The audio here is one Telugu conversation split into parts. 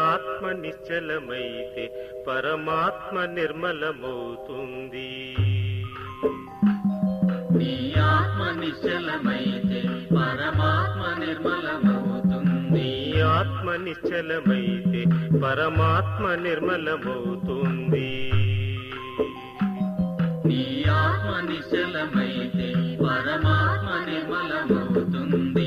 ఆత్మ నిశ్చలమైతే పరమాత్మ నిర్మలమవుతుంది నీ ఆత్మ నిశ్చలమైతే పరమాత్మ నిర్మలమవుతుంది నీ ఆత్మ నిశ్చలమైతే పరమాత్మ నిర్మలమవుతుంది నీ ఆత్మ నిశ్చలమైతే పరమాత్మ నిర్మలమవుతుంది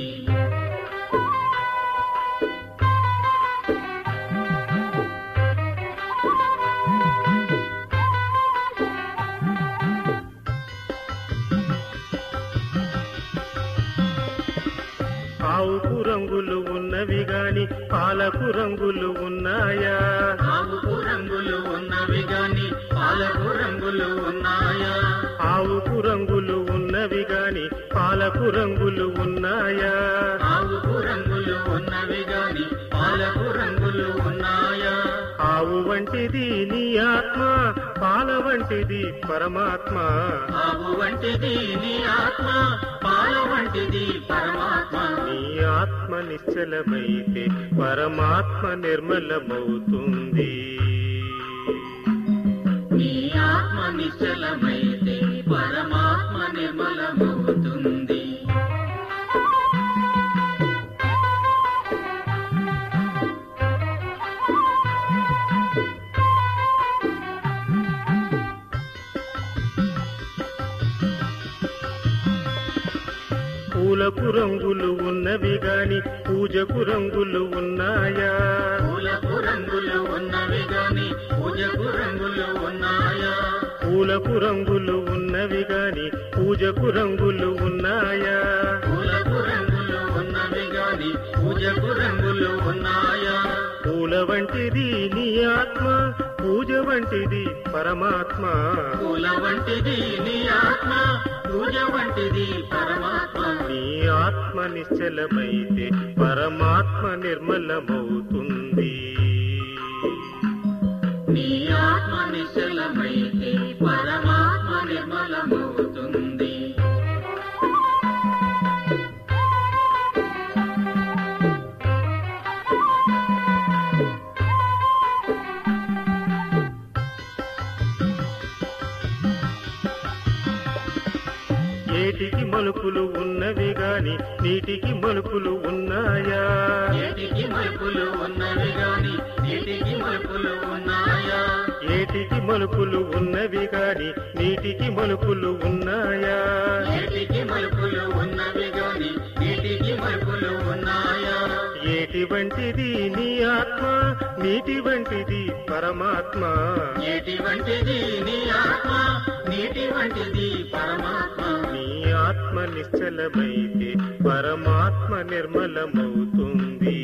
ఆవుకు రంగులు ఉన్నవి గాని పాలకు రంగులు ఉన్నాయా ఆవుకు రంగులు ఉన్నవి గాని పాలకు రంగులు ఉన్నాయా ఆవుకు రంగులు ఉన్నవి గాని పాలకు రంగులు ఉన్నాయా ఆవుకు రంగులు ఉన్నవి గాని పాలకు రంగులు ఉన్నాయా ఆవు వంటిది నీ ఆత్మ పాల వంటిది పరమాత్మ ఆవు వంటిది నీ ఆత్మ పాల వంటిది పరమాత్మ నీ ఆత్మ నిశ్చలమైతే పరమాత్మ నిర్మలమవుతుంది నీ ఆత్మ నిశ్చలమైతే పరమాత్మ నిర్మలమవుతుంది పూలకు రంగులు ఉన్నవి గాని పూజకు రంగులు ఉన్నాయా పూలకు రంగులు ఉన్నవి గాని పూజకు రంగులు ఉన్నాయా పూలకు రంగులు ఉన్నవి గాని పూజకు రంగులు ఉన్నాయా పూలకు రంగులు ఉన్నవి గాని పూజకు రంగులు ఉన్నాయా పూల వంటిది నీ ఆత్మ పూజ వంటిది పరమాత్మ పూల వంటిది నీ ఆత్మ పూజ వంటిది పరమాత్మ నీ ఆత్మ నిశ్చలమైతే పరమాత్మ నిర్మలమవుతుంది నీ ఆత్మ నిశ్చలమైతే పరమాత్మ నిర్మలమవుతుంది ఏటికి మలుపులు ఉన్నవి గాని నీటికి మలుపులు ఉన్నాయా ఏటికి మలుపులు ఉన్నవి గాని నీటికి మలుపులు ఉన్నాయా ఏటికి మలుపులు ఉన్నవి గాని నీటికి మలుపులు ఉన్నాయా ఏటికి మలుపులు ఉన్నవి గాని నీటికి మలుపులు ఉన్నాయా ఏటి వంటిది నీ ఆత్మ నీటి వంటిది పరమాత్మ ఏటి వంటిది నీ ఆత్మ నీటి వంటిది పరమాత్మ నీ ఆత్మ నిశ్చలమైతే పరమాత్మ నిర్మలమవుతుంది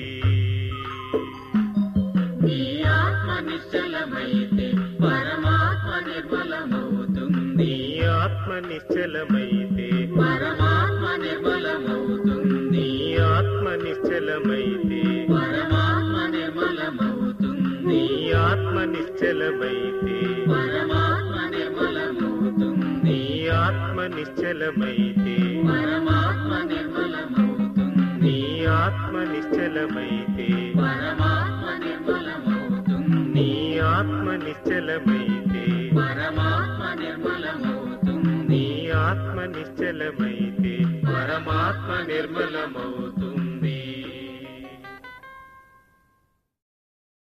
నీ ఆత్మ నిశ్చలమైతే పరమాత్మ నిర్మలమవుతుంది నీ ఆత్మ నిశ్చలమైతే పరమాత్మ నిర్మలమవుతుంది నీ ఆత్మ నిశ్చలమైతే పరమాత్మ నిర్మలమవుతుంది నీ ఆత్మ నిశ్చలమైతే పరమాత్మ నిర్మలమవుతుంది నీ ఆత్మ నిశ్చలమైతే పరమాత్మ నిర్మలమవుతుంది నీ ఆత్మ నిశ్చలమైతే పరమాత్మ నిర్మలమవుతుంది నీ ఆత్మ నిశ్చలమైతే పరమాత్మ నిర్మలమవుతుంది నీ ఆత్మ నిశ్చలమైతే పరమాత్మ నిర్మలమవుతుంది